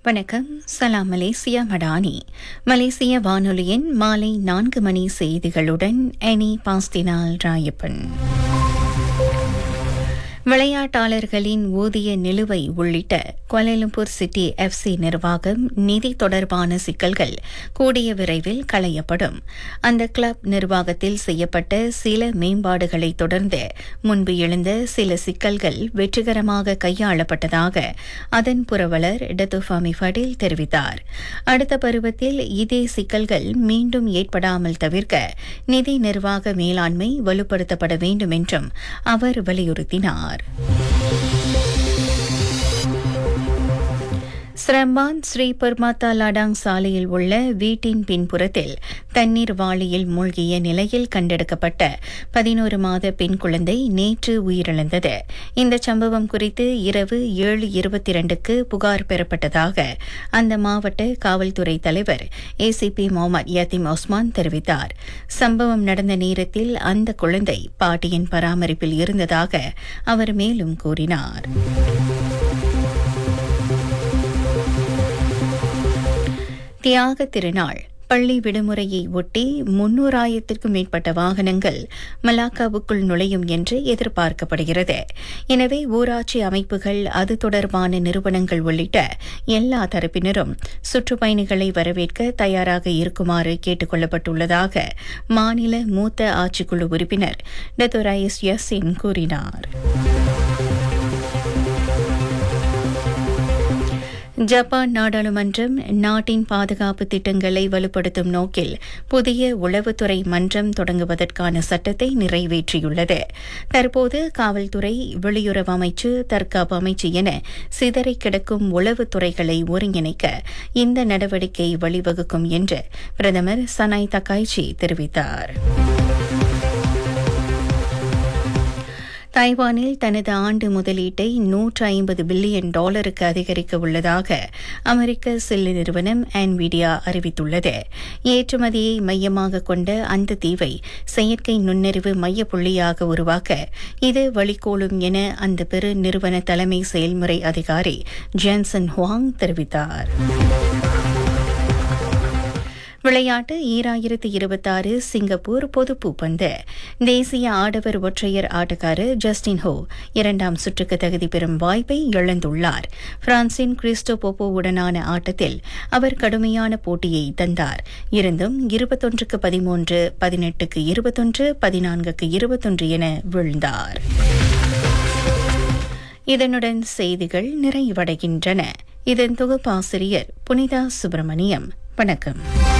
வணக்கம் சலாம் மலேசியா மடானி மலேசிய வானொலியின் மாலை நான்கு மணி செய்திகளுடன் எனி பாஸ்தினால் ராயப்பன் விளையாட்டாளர்களின் ஊதிய நிலுவை உள்ளிட்ட கோலாலம்பூர் சிட்டி எஃப்சி நிர்வாகம் நிதி தொடர்பான சிக்கல்கள் கூடிய விரைவில் களையப்படும் அந்த கிளப் நிர்வாகத்தில் செய்யப்பட்ட சில மேம்பாடுகளை தொடர்ந்து முன்பு எழுந்த சில சிக்கல்கள் வெற்றிகரமாக கையாளப்பட்டதாக அதன் புரவலர் டத்துஃபாமி ஃபடில் தெரிவித்தார் அடுத்த பருவத்தில் இதே சிக்கல்கள் மீண்டும் ஏற்படாமல் தவிர்க்க நிதி நிர்வாக மேலாண்மை வலுப்படுத்தப்பட வேண்டும் என்றும் அவர் வலியுறுத்தினார் ஸ்ரம்பான் ஸ்ரீ பர்மாத்தா லடாங் சாலையில் உள்ள வீட்டின் பின்புறத்தில் தண்ணீர் வாளியில் மூழ்கிய நிலையில் கண்டெடுக்கப்பட்ட பதினோரு மாத பெண் குழந்தை நேற்று உயிரிழந்தது இந்த சம்பவம் குறித்து இரவு ஏழு இருபத்தி இரண்டுக்கு புகார் பெறப்பட்டதாக அந்த மாவட்ட காவல்துறை தலைவர் ஏசிபி முகமது யத்தீம் ஒஸ்மான் தெரிவித்தார் சம்பவம் நடந்த நேரத்தில் அந்த குழந்தை பாட்டியின் பராமரிப்பில் இருந்ததாக அவர் மேலும் கூறினார் தியாக திருநாள் பள்ளி விடுமுறையை ஒட்டி முன்னூறாயிரத்திற்கும் மேற்பட்ட வாகனங்கள் மலாக்காவுக்குள் நுழையும் என்று எதிர்பார்க்கப்படுகிறது எனவே ஊராட்சி அமைப்புகள் அது தொடர்பான நிறுவனங்கள் உள்ளிட்ட எல்லா தரப்பினரும் சுற்றுப்பயணிகளை வரவேற்க தயாராக இருக்குமாறு கேட்டுக் கொள்ளப்பட்டுள்ளதாக மாநில மூத்த ஆட்சிக்குழு உறுப்பினர் டத்தோராயஸ் யசின் கூறினார் ஜப்பான் நாடாளுமன்றம் நாட்டின் பாதுகாப்பு திட்டங்களை வலுப்படுத்தும் நோக்கில் புதிய உளவுத்துறை மன்றம் தொடங்குவதற்கான சட்டத்தை நிறைவேற்றியுள்ளது தற்போது காவல்துறை வெளியுறவு அமைச்சு தற்காப்பு அமைச்சு என சிதறிக் கிடக்கும் உளவுத்துறைகளை ஒருங்கிணைக்க இந்த நடவடிக்கை வழிவகுக்கும் என்று பிரதமர் சனாய் தக்காய்ச்சி தெரிவித்தார் தைவானில் தனது ஆண்டு முதலீட்டை நூற்று ஐம்பது பில்லியன் டாலருக்கு அதிகரிக்க உள்ளதாக அமெரிக்க சில்லு நிறுவனம் ஆன்விடியா அறிவித்துள்ளது ஏற்றுமதியை மையமாக கொண்ட அந்த தீவை செயற்கை நுண்ணறிவு மையப்புள்ளியாக உருவாக்க இது வழிகோலும் என அந்த பெரு நிறுவன தலைமை செயல்முறை அதிகாரி ஜான்சன் ஹுவாங் தெரிவித்தார் விளையாட்டு ஈராயிரத்து இருபத்தாறு சிங்கப்பூர் பொதுப்பூப்பந்து தேசிய ஆடவர் ஒற்றையர் ஆட்டக்காரர் ஜஸ்டின் ஹோ இரண்டாம் சுற்றுக்கு தகுதி பெறும் வாய்ப்பை இழந்துள்ளார் பிரான்சின் கிறிஸ்டோ போப்போவுடனான ஆட்டத்தில் அவர் கடுமையான போட்டியை தந்தார் இருந்தும் இருபத்தொன்றுக்கு பதிமூன்று பதினெட்டுக்கு இருபத்தொன்று பதினான்குக்கு இருபத்தொன்று என வீழ்ந்தார் இதனுடன் செய்திகள் நிறைவடைகின்றன இதன் தொகுப்பாசிரியர் புனிதா சுப்பிரமணியம் வணக்கம்